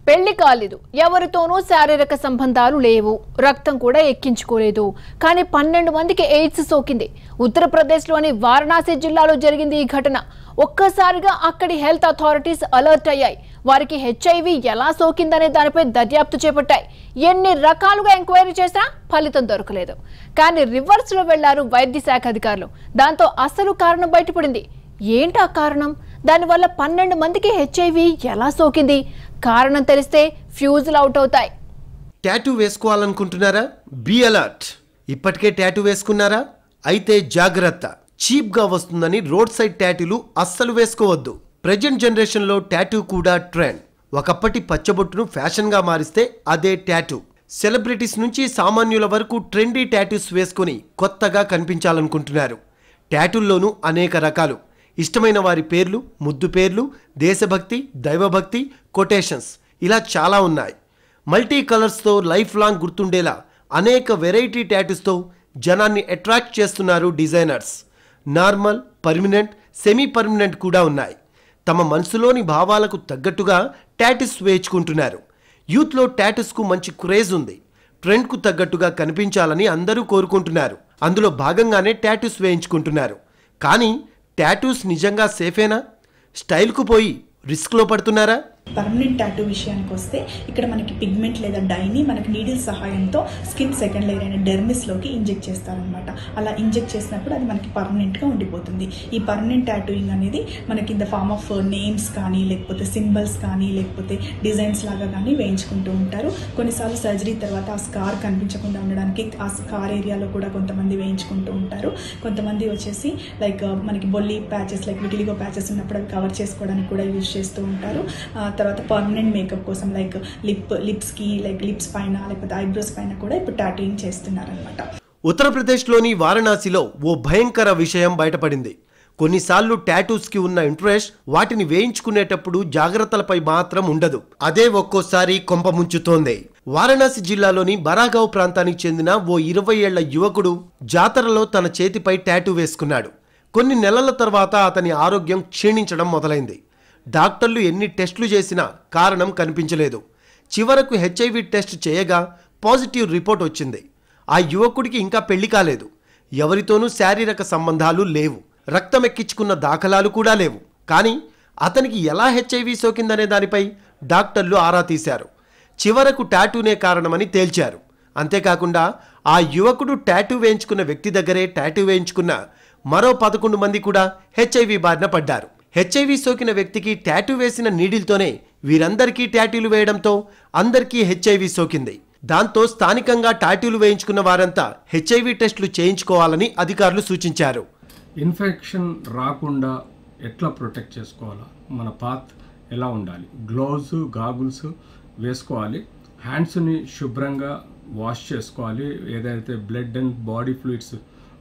పెళ్లి కాలేదు ఎవరితోనూ శారీరక సంబంధాలు లేవు రక్తం కూడా ఎక్కించుకోలేదు కానీ పన్నెండు మందికి ఎయిడ్స్ సోకింది ఉత్తరప్రదేశ్లోని వారణాసి జిల్లాలో జరిగింది ఈ ఘటన ఒక్కసారిగా అక్కడి హెల్త్ అథారిటీస్ అలర్ట్ అయ్యాయి వారికి హెచ్ఐవి ఎలా సోకిందనే దానిపై దర్యాప్తు చేపట్టాయి ఎన్ని రకాలుగా ఎంక్వైరీ చేసినా ఫలితం దొరకలేదు కానీ రివర్స్ లో వెళ్లారు వైద్య శాఖ అధికారులు దాంతో అసలు కారణం బయటపడింది ఏంటా కారణం దానివల్ల పన్నెండు మందికి హెచ్ఐవి ఎలా సోకింది కారణం తెలిస్తే ఫ్యూజులు అవుట్ అవుతాయి టాటూ వేసుకోవాలనుకుంటున్నారా బీ అలర్ట్ ఇప్పటికే టాటూ వేసుకున్నారా అయితే జాగ్రత్త చీప్గా వస్తుందని రోడ్ సైడ్ టాటూలు అస్సలు వేసుకోవద్దు ప్రజెంట్ జనరేషన్లో టాటూ కూడా ట్రెండ్ ఒకప్పటి పచ్చబొట్టును ఫ్యాషన్గా మారిస్తే అదే టాటూ సెలబ్రిటీస్ నుంచి సామాన్యుల వరకు ట్రెండీ టాటూస్ వేసుకొని కొత్తగా కనిపించాలనుకుంటున్నారు టాటూల్లోనూ అనేక రకాలు ఇష్టమైన వారి పేర్లు ముద్దు పేర్లు దేశభక్తి దైవభక్తి కొటేషన్స్ ఇలా చాలా ఉన్నాయి మల్టీ కలర్స్తో లైఫ్ లాంగ్ గుర్తుండేలా అనేక వెరైటీ టాటూస్తో జనాన్ని అట్రాక్ట్ చేస్తున్నారు designers normal permanent semi permanent కూడా ఉన్నాయి తమ మనసులోని భావాలకు తగ్గట్టుగా టాటూస్ వేయించుకుంటున్నారు యూత్లో టాటూస్కు మంచి క్రేజ్ ఉంది ట్రెండ్కు తగ్గట్టుగా కనిపించాలని అందరూ కోరుకుంటున్నారు అందులో భాగంగానే టాటూస్ వేయించుకుంటున్నారు కానీ టాటూస్ నిజంగా సేఫేనా స్టైల్కు పోయి రిస్క్లో పడుతున్నారా పర్మనెంట్ టాటూ విషయానికి వస్తే ఇక్కడ మనకి పిగ్మెంట్ లేదా డైని మనకి నీడిల్ సహాయంతో స్కిన్ సెకండ్ లేయర్ అయిన డెర్మిస్లోకి ఇంజెక్ట్ చేస్తారనమాట అలా ఇంజెక్ట్ చేసినప్పుడు అది మనకి పర్మనెంట్గా ఉండిపోతుంది ఈ పర్మనెంట్ టాటూయింగ్ అనేది మనకి in the form of names కానీ లేకపోతే సింబల్స్ కానీ లేకపోతే డిజైన్స్ లాగా కానీ వేయించుకుంటూ ఉంటారు కొన్నిసార్లు సర్జరీ తర్వాత ఆ స్కార్ కనిపించకుండా ఉండడానికి ఆ స్కార్ ఏరియాలో కూడా కొంతమంది వేయించుకుంటూ ఉంటారు కొంతమంది వచ్చేసి లైక్ మనకి బొల్లి ప్యాచెస్ లైక్ విటిలిగో ప్యాచెస్ ఉన్నప్పుడు అవి కవర్ చేసుకోవడానికి కూడా యూజ్ చేస్తూ ఉంటారు ఆ తర్వాత పర్మనెంట్ మేకప్ కోసం లైక్ లిప్ లిప్స్కి లైక్ లిప్స్ పైన లేకపోతే ఐబ్రోస్ పైన కూడా ఇప్పుడు టాటూయింగ్ చేస్తున్నారనమాట ఉత్తరప్రదేశ్లోని వారణాసిలో ఓ భయంకర విషయం బయటపడింది కొన్నిసార్లు టాటూస్కి ఉన్న ఇంట్రెస్ట్ వాటిని వేయించుకునేటప్పుడు జాగ్రత్తలపై మాత్రం ఉండదు అదే ఒక్కోసారి కొంప ముంచుతోంది వారణాసి జిల్లాలోని బరాగావ్ ప్రాంతానికి చెందిన ఓ ఇరవై ఏళ్ల యువకుడు జాతరలో తన చేతిపై టాటూ వేసుకున్నాడు కొన్ని నెలల తర్వాత అతని ఆరోగ్యం క్షీణించడం మొదలైంది డాక్టర్లు ఎన్ని టెస్టులు చేసినా కారణం కనిపించలేదు చివరకు హెచ్ఐవి టెస్ట్ చేయగా పాజిటివ్ రిపోర్ట్ వచ్చింది ఆ యువకుడికి ఇంకా పెళ్లి కాలేదు ఎవరితోనూ శారీరక సంబంధాలు లేవు రక్తం ఎక్కించుకున్న దాఖలాలు కూడా లేవు కానీ అతనికి ఎలా హెచ్ఐవి సోకిందనే దానిపై డాక్టర్లు ఆరా తీశారు చివరకు టాటూనే కారణమని తేల్చారు అంతేకాకుండా ఆ యువకుడు టాటూ వేయించుకున్న వ్యక్తి దగ్గరే టాటూ వేయించుకున్న మరో పదకొండు మంది కూడా హెచ్ఐవి బారిన పడ్డారు హెచ్ఐవి సోకిన వ్యక్తికి టాటూ వేసిన నీడిల్తోనే వీరందరికీ టాటూలు వేయడంతో అందరికీ హెచ్ఐవి సోకింది దాంతో స్థానికంగా టాటూలు వేయించుకున్న వారంతా హెచ్ఐవి టెస్టులు చేయించుకోవాలని అధికారులు సూచించారు ఇన్ఫెక్షన్ రాకుండా ఎట్లా ప్రొటెక్ట్ చేసుకోవాలా మన పాత్ ఎలా ఉండాలి గ్లోవ్స్ గాగుల్స్ వేసుకోవాలి హ్యాండ్స్ని శుభ్రంగా వాష్ చేసుకోవాలి ఏదైతే blood and body fluids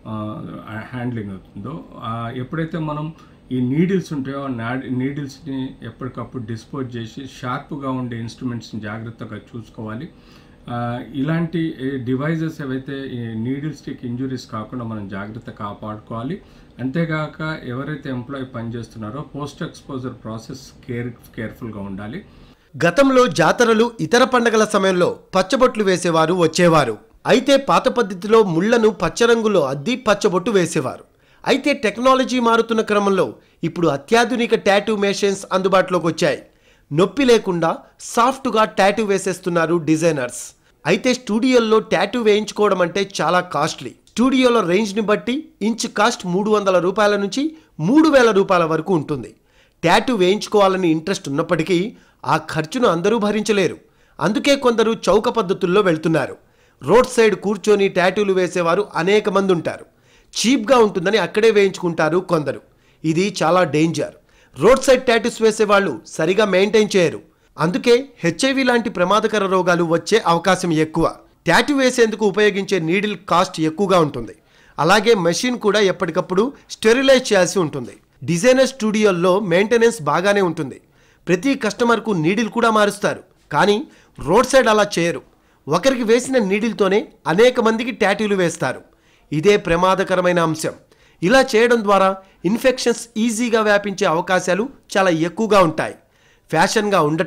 handling అవుతుందో ఆ, ఎప్పుడైతే మనం ఈ నీడిల్స్ ఉంటాయో ఆ నీడిల్స్ని ఎప్పటికప్పుడు డిస్పోజ్ చేసి షార్ప్గా ఉండే ఇన్స్ట్రుమెంట్స్ని జాగ్రత్తగా చూసుకోవాలి ఆ, ఇలాంటి డివైజెస్ ఏవైతే ఈ నీడిల్ స్టిక్ ఇంజురీస్ కాకుండా మనం జాగ్రత్త కాపాడుకోవాలి అంతేగాక ఎవరైతే ఎంప్లాయీ పనిచేస్తున్నారో పోస్ట్ ఎక్స్పోజర్ ప్రాసెస్ కేర్ కేర్ఫుల్గా ఉండాలి గతంలో జాతరలు ఇతర పండగల సమయంలో పచ్చబొట్లు వేసేవారు వచ్చేవారు అయితే పాత పద్ధతిలో ముళ్లను పచ్చరంగులో అద్ది పచ్చబొట్టు వేసేవారు అయితే టెక్నాలజీ మారుతున్న క్రమంలో ఇప్పుడు అత్యాధునిక టాటూ మెషిన్స్ అందుబాటులోకి వచ్చాయి నొప్పి లేకుండా సాఫ్ట్గా టాటూ వేసేస్తున్నారు డిజైనర్స్ అయితే స్టూడియోల్లో టాటూ వేయించుకోవడం అంటే చాలా కాస్ట్లీ స్టూడియోల రేంజ్ని బట్టి ఇంచ్ కాస్ట్ మూడు వందల రూపాయల నుంచి మూడు వేల రూపాయల వరకు ఉంటుంది టాటూ వేయించుకోవాలని ఇంట్రెస్ట్ ఉన్నప్పటికీ ఆ ఖర్చును అందరూ భరించలేరు అందుకే కొందరు చౌక పద్ధతుల్లో వెళ్తున్నారు రోడ్ సైడ్ కూర్చొని టాటూలు వేసేవారు అనేక మంది ఉంటారు చీప్గా ఉంటుందని అక్కడే వేయించుకుంటారు కొందరు ఇది చాలా డేంజర్ రోడ్ సైడ్ టాటూస్ వేసేవాళ్ళు సరిగా మెయింటైన్ చేయరు అందుకే హెచ్ఐవి లాంటి ప్రమాదకర రోగాలు వచ్చే అవకాశం ఎక్కువ టాటూ వేసేందుకు ఉపయోగించే నీడిల్ కాస్ట్ ఎక్కువగా ఉంటుంది అలాగే మెషిన్ కూడా ఎప్పటికప్పుడు స్టెరిలైజ్ చేయాల్సి ఉంటుంది డిజైనర్ స్టూడియోల్లో మెయింటెనెన్స్ బాగానే ఉంటుంది ప్రతి కస్టమర్కు నీడిల్ కూడా మారుస్తారు కానీ రోడ్ సైడ్ అలా చేయరు ఒకరికి వేసిన నీడిల్తోనే అనేక మందికి టాటూలు వేస్తారు ఇదే ప్రమాదకరమైన అంశం ఇలా చేయడం ద్వారా ఇన్ఫెక్షన్స్ ఈజీగా వ్యాపించే అవకాశాలు చాలా ఎక్కువగా ఉంటాయి ఫ్యాషన్గా ఉండటం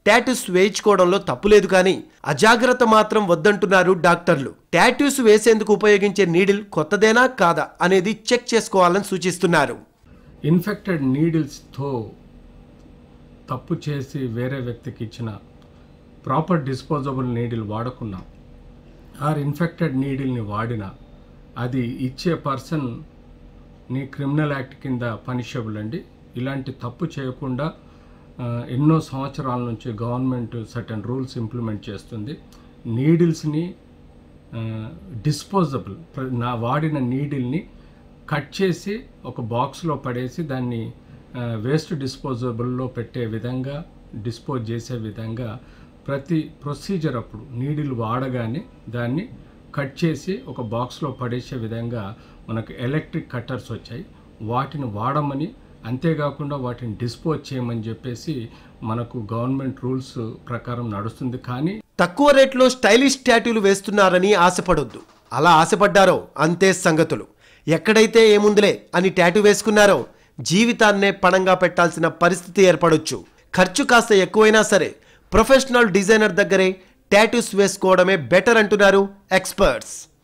టాటూస్ వేయించుకోవడంలో తప్పులేదు కానీ అజాగ్రత్త మాత్రం వద్దంటున్నారు డాక్టర్లు టాటూస్ వేసేందుకు ఉపయోగించే నీడిల్ కొత్తదేనా కాదా అనేది చెక్ చేసుకోవాలని సూచిస్తున్నారు ఇన్ఫెక్టెడ్ నీడిల్స్తో తప్పు చేసి వేరే వ్యక్తికి ఇచ్చిన ప్రాపర్ డిస్పోజబుల్ నీడిల్ వాడకున్నా ఆర్ ఇన్ఫెక్టెడ్ నీడిల్ని వాడినా అది ఇచ్చే పర్సన్ని క్రిమినల్ యాక్ట్ కింద పనిషబుల్ అండి ఇలాంటి తప్పు చేయకుండా ఆ, ఎన్నో సంవత్సరాల నుంచి గవర్నమెంట్ సర్టన్ రూల్స్ ఇంప్లిమెంట్ చేస్తుంది నీడిల్స్ని డిస్పోజబుల్ నా వాడిన నీడిల్ని కట్ చేసి ఒక బాక్స్లో పడేసి దాన్ని వేస్ట్ డిస్పోజబుల్లో పెట్టే విధంగా డిస్పోజ్ చేసే విధంగా ప్రతి ప్రొసీజర్ అప్పుడు నీడిల్ వాడగానే దాన్ని కట్ చేసి ఒక బాక్స్లో పడేసే విధంగా మనకు ఎలక్ట్రిక్ కట్టర్స్ వచ్చాయి వాటిని వాడమని అంతేకాకుండా వాటిని డిస్పోజ్ చేయమని చెప్పేసి మనకు గవర్నమెంట్ రూల్స్ ప్రకారం నడుస్తుంది కానీ తక్కువ రేట్లో స్టైలిష్ టాటూలు వేస్తున్నారని ఆశపడొద్దు అలా ఆశపడ్డారో అంతే సంగతులు ఎక్కడైతే ఏముందిలే అని టాటూ వేసుకున్నారో జీవితాన్నే పణంగా పెట్టాల్సిన పరిస్థితి ఏర్పడొచ్చు ఖర్చు కాస్త ఎక్కువైనా సరే ప్రొఫెషనల్ డిజైనర్ దగ్గరే టాటూస్ వేసుకోవడమే బెటర్ అంటున్నారు ఎక్స్పర్ట్స్